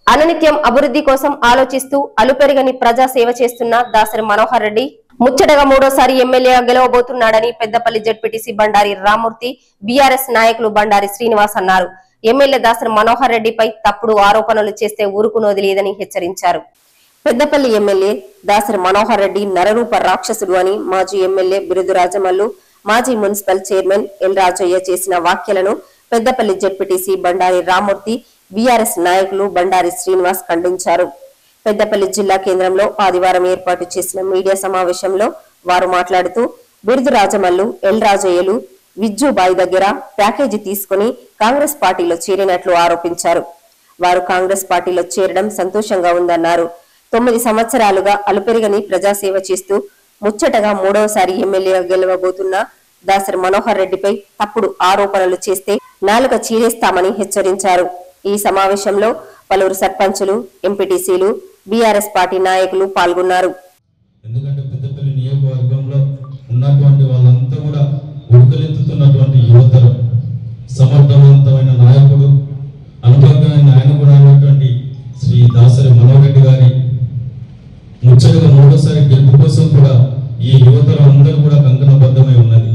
అనునిత్యం అభివృద్ధి కోసం ఆలోచిస్తూ అలుపెరగని ప్రజా సేవ చేస్తున్న దాసరి మనోహర్ రెడ్డి ముచ్చటగా మూడోసారి ఎమ్మెల్యేగా గెలవబోతున్నాడని పెద్దపల్లి జడ్పీటీసీ బండారి రామూర్తి బీఆర్ఎస్ నాయకులు బండారి శ్రీనివాస్ అన్నారు ఎమ్మెల్యే దాసరి మనోహర్ రెడ్డిపై తప్పుడు ఆరోపణలు చేస్తే ఊరుకునోది లేదని హెచ్చరించారు పెద్దపల్లి ఎమ్మెల్యే దాసరి మనోహర్ రెడ్డి నరరూప రాక్షసుడు అని మాజీ ఎమ్మెల్యే బిరుదు రాజమల్లు మాజీ మున్సిపల్ చైర్మన్ ఎల్ రాజయ్య చేసిన వ్యాఖ్యలను పెద్దపల్లి జడ్పీటీసీ బండారి రామూర్తి బీఆర్ఎస్ నాయకులు బండారి శ్రీనివాస్ ఖండించారు పెద్దపల్లి జిల్లా కేంద్రంలో ఆదివారం ఏర్పాటు చేసిన మీడియా సమావేశంలో వారు మాట్లాడుతూ బిరుదు రాజమల్లు ఎల్ రాజయ్యలు విజ్జుబాయి దగ్గర ప్యాకేజీ తీసుకుని కాంగ్రెస్ పార్టీలో చేరినట్లు ఆరోపించారు వారు కాంగ్రెస్ పార్టీలో చేరడం సంతోషంగా ఉందన్నారు తొమ్మిది సంవత్సరాలుగా అలుపెరగని ప్రజాసేవ చేస్తూ ముచ్చటగా మూడవసారి ఎమ్మెల్యేగా గెలవబోతున్న దాసరి మనోహర్ రెడ్డిపై తప్పుడు ఆరోపణలు చేస్తే నాలుక చీరేస్తామని హెచ్చరించారు ఈ సమావేశంలో పలువురు సర్పంచులు ఎంపీటీసీలు బీఆర్ఎస్ పార్టీ నాయకులు పాల్గొన్నారు ఎందుకంటే పెద్దపల్లి నియోజకవర్గంలో ఉన్నటువంటి వాళ్ళంతా కూడా ఉడకలెత్తుతున్నటువంటి యువతలు సమర్థవంతమైన నాయకుడు అనుభవమైన నాయకుడు అయినటువంటి శ్రీ దాసరి మనోహరెడ్డి గారి ముచ్చటగా మూడోసారి గెలుపు కోసం కూడా ఈ యువతలు అందరూ కూడా కంకణబద్ధమై ఉన్నది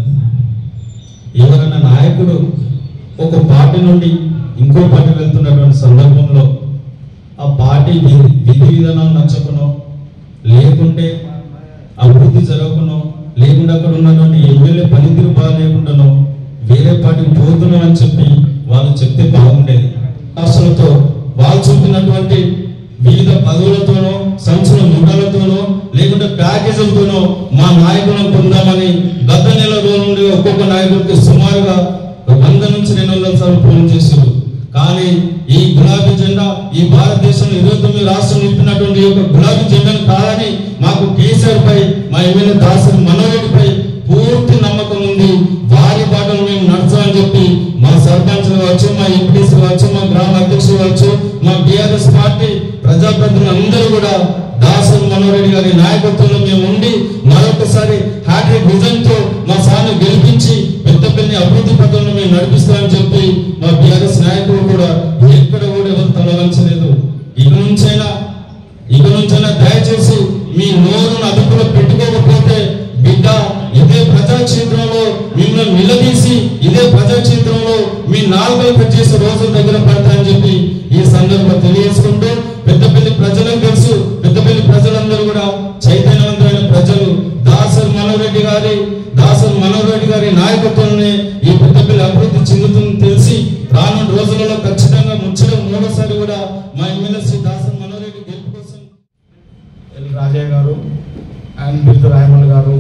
ఎవరైనా నాయకుడు ఒక పార్టీ నుండి ఇంకో పార్టీ వెళ్తున్నటువంటి సందర్భంలో ఆ పార్టీ విధి విధి విధానాలు నచ్చకునో లేకుంటే అభివృద్ధి జరగకునో లేకుండా అక్కడ ఉన్నటువంటి ఎమ్మెల్యే పనితీరు బాగా లేకుండానో వేరే పార్టీకి పోతున్నాం అని చెప్పి వాళ్ళు చెప్తే బాగుండేది ఆశలతో వాళ్ళు చూపినటువంటి వివిధ పదవులతోనో సంచుల ముండలతోనో లేకుంటే ప్యాకేజీలతోనో మా నాయకులను పొందామని గత నెల రోజుల నుండి ఒక్కొక్క నాయకుడికి సుమారుగా వంద నుంచి రెండు వందల సార్లు ఫోన్ చేశారు కానీ ఈ గులాబీ జెండా ఈ భారతదేశంలో ఇరవై తొమ్మిది రాష్ట్రం నింపినటువంటి ఈ యొక్క గులాబీ జెండాను కాదని మాకు కేసీఆర్ పై మా ఎమ్మెల్యే దాసరి మనోరెడ్డిపై పూర్తి నమ్మకం ఉంది వారి బాటలు మేము నడచాలని చెప్పి మా సర్పంచ్లు కావచ్చు మా ఎంపీసీ కావచ్చు మా గ్రామ అధ్యక్షులు కావచ్చు మా బీఆర్ఎస్ పార్టీ ప్రజాప్రతినిధులు అందరూ కూడా దాసరి మనోరెడ్డి గారి నాయకత్వంలో మేము ఉండి మరొకసారి హ్యాట్రిక్ విజన్ తో మా సార్ని గెలిపించి పెద్దపల్లి అభివృద్ధి పథంలో మేము నడిపిస్తామని చెప్పి మా బీఆర్ఎస్ నాయకులు కూడా ఎక్కడ కూడా ఎవరు తలవంచలేదు ఇక నుంచైనా ఇక నుంచైనా దయచేసి మీ నోరును అదుపులో పెట్టుకోకపోతే బిడ్డ ఇదే ప్రజాక్షేత్రంలో మిమ్మల్ని నిలదీసి ఇదే ప్రజాక్షేత్రంలో మీ నాలుగలు కట్ చేసే రోజులు దగ్గర పడతాయని చెప్పి ఈ సందర్భంగా తెలియజేసుకుంటూ పెద్దపల్లి ప్రజలకు తెలుసు పెద్దపల్లి ప్రజలందరూ కూడా చైతన్యవంతమైన ప్రజలు దాసర్ మనోరెడ్డి గారి దాసర్ మనోరెడ్డి గారి నాయకత్వంలోనే ఈ పెద్దపల్లి అభివృద్ధి చెందుతుందని తెలిసి రానున్న రోజులలో ఖచ్చితంగా ముచ్చడం మూడోసారి కూడా మా ఎమ్మెల్యే శ్రీ దాసర్ మనోరెడ్డి గెలుపు కోసం ఎల్ రాజయ్య గారు అండ్ బిర్దు రాయమల్ గారు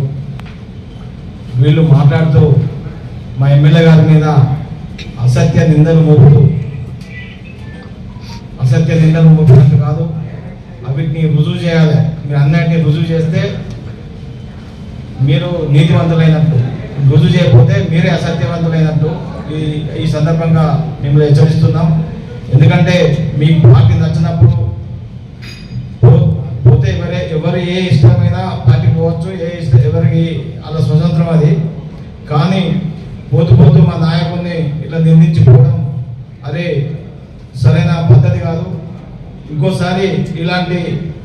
వీళ్ళు మాట్లాడుతూ మా ఎమ్మెల్యే గారి మీద అసత్య నిందలు మోపుతూ అసత్య నిందలు మోపినట్టు కాదు అవిటిని రుజువు చేయాలి మీరు అన్నిటిని రుజువు చేస్తే మీరు నీతివంతులైనట్టు రుజువు చేయకపోతే మీరే అసత్యవంతులైనట్టు ఈ ఈ సందర్భంగా మిమ్మల్ని హెచ్చరిస్తున్నాం ఎందుకంటే మీ పార్టీ నచ్చినప్పుడు పో- పోతే ఎవరే ఎవరు ఏ ఇష్టమైన పార్టీకి పోవచ్చు ఏ ఇష్ట ఎవరికి అలా స్వతంత్రం అది కానీ పోతూ పోతూ మా నాయకుడిని ఇట్లా నిందించిపోవడం అదే సరైన పద్ధతి కాదు ఇంకోసారి ఇలాంటి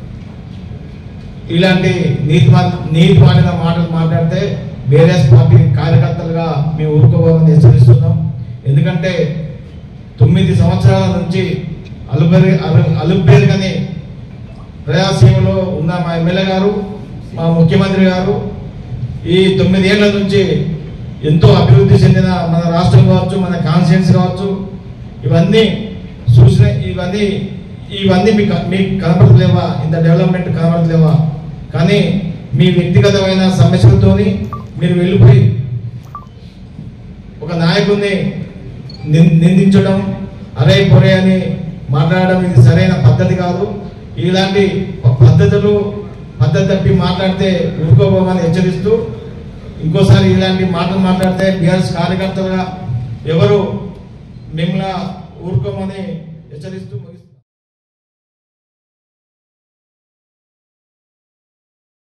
ఇలాంటి నీతి నీతి మాటిన మాటలు మాట్లాడితే వేరే పార్టీ కార్యకర్తలుగా మేము ఊరుకోవాలని హెచ్చరిస్తున్నాం ఎందుకంటే తొమ్మిది సంవత్సరాల నుంచి అలుబెరి అలు అలుబెరగని ప్రజాసేవలో ఉన్న మా ఎమ్మెల్యే గారు మా ముఖ్యమంత్రి గారు ఈ తొమ్మిదేళ్ల నుంచి ఎంతో అభివృద్ధి చెందిన మన రాష్ట్రం కావచ్చు మన కాన్స్టిట్యూన్స్ కావచ్చు ఇవన్నీ చూసిన ఇవన్నీ ఇవన్నీ మీకు మీకు కనపడలేవా ఇంత డెవలప్మెంట్ కనపడలేవా కానీ మీ వ్యక్తిగతమైన సమస్యలతోని మీరు వెళ్ళిపోయి ఒక నాయకుడిని నిం- నిందించడం అరే పొరే అని మాట్లాడడం ఇది సరైన పద్ధతి కాదు ఇలాంటి ప- పద్ధతులు పద్ధతి తప్పి మాట్లాడితే ఊరుకోబోమని హెచ్చరిస్తూ ఇంకోసారి ఇలాంటి మాటలు మాట్లాడితే బీఆర్ఎస్ కార్యకర్తలుగా ఎవరు మిమ్మల్ని ఊరుకోమని హెచ్చరిస్తూ